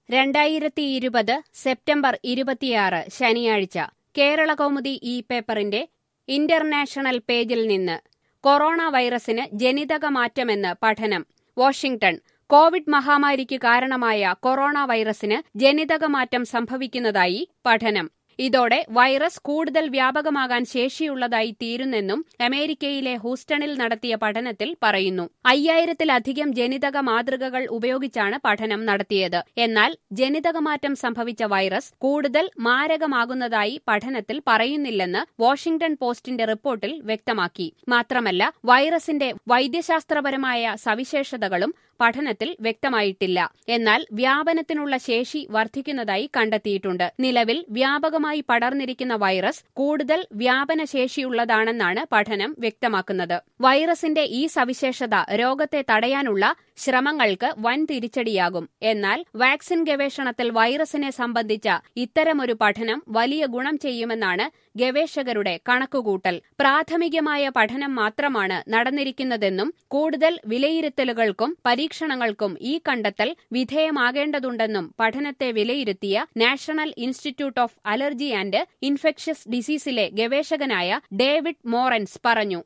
രണ്ടായിരത്തി ഇരുപത് സെപ്റ്റംബർ ഇരുപത്തിയാറ് ശനിയാഴ്ച കേരളകൗമുദി ഈ പേപ്പറിന്റെ ഇന്റർനാഷണൽ പേജിൽ നിന്ന് കൊറോണ വൈറസിന് ജനിതക മാറ്റമെന്ന് പഠനം വാഷിംഗ്ടൺ കോവിഡ് മഹാമാരിക്ക് കാരണമായ കൊറോണ വൈറസിന് ജനിതക മാറ്റം സംഭവിക്കുന്നതായി പഠനം ഇതോടെ വൈറസ് കൂടുതൽ വ്യാപകമാകാൻ ശേഷിയുള്ളതായി തീരുന്നെന്നും അമേരിക്കയിലെ ഹൂസ്റ്റണിൽ നടത്തിയ പഠനത്തിൽ പറയുന്നു അയ്യായിരത്തിലധികം ജനിതക മാതൃകകൾ ഉപയോഗിച്ചാണ് പഠനം നടത്തിയത് എന്നാൽ ജനിതകമാറ്റം സംഭവിച്ച വൈറസ് കൂടുതൽ മാരകമാകുന്നതായി പഠനത്തിൽ പറയുന്നില്ലെന്ന് വാഷിംഗ്ടൺ പോസ്റ്റിന്റെ റിപ്പോർട്ടിൽ വ്യക്തമാക്കി മാത്രമല്ല വൈറസിന്റെ വൈദ്യശാസ്ത്രപരമായ സവിശേഷതകളും പഠനത്തിൽ വ്യക്തമായിട്ടില്ല എന്നാൽ വ്യാപനത്തിനുള്ള ശേഷി വർദ്ധിക്കുന്നതായി കണ്ടെത്തിയിട്ടുണ്ട് നിലവിൽ വ്യാപകമായി പടർന്നിരിക്കുന്ന വൈറസ് കൂടുതൽ വ്യാപന ശേഷിയുള്ളതാണെന്നാണ് പഠനം വ്യക്തമാക്കുന്നത് വൈറസിന്റെ ഈ സവിശേഷത രോഗത്തെ തടയാനുള്ള ശ്രമങ്ങൾക്ക് വൻ തിരിച്ചടിയാകും എന്നാൽ വാക്സിൻ ഗവേഷണത്തിൽ വൈറസിനെ സംബന്ധിച്ച ഇത്തരമൊരു പഠനം വലിയ ഗുണം ചെയ്യുമെന്നാണ് ഗവേഷകരുടെ കണക്കുകൂട്ടൽ പ്രാഥമികമായ പഠനം മാത്രമാണ് നടന്നിരിക്കുന്നതെന്നും കൂടുതൽ വിലയിരുത്തലുകൾക്കും പരീക്ഷണങ്ങൾക്കും ഈ കണ്ടെത്തൽ വിധേയമാകേണ്ടതുണ്ടെന്നും പഠനത്തെ വിലയിരുത്തിയ national institute of allergy and infectious ഡിസീസിലെ ഗവേഷകനായ ഡേവിഡ് മോറൻസ് പറഞ്ഞു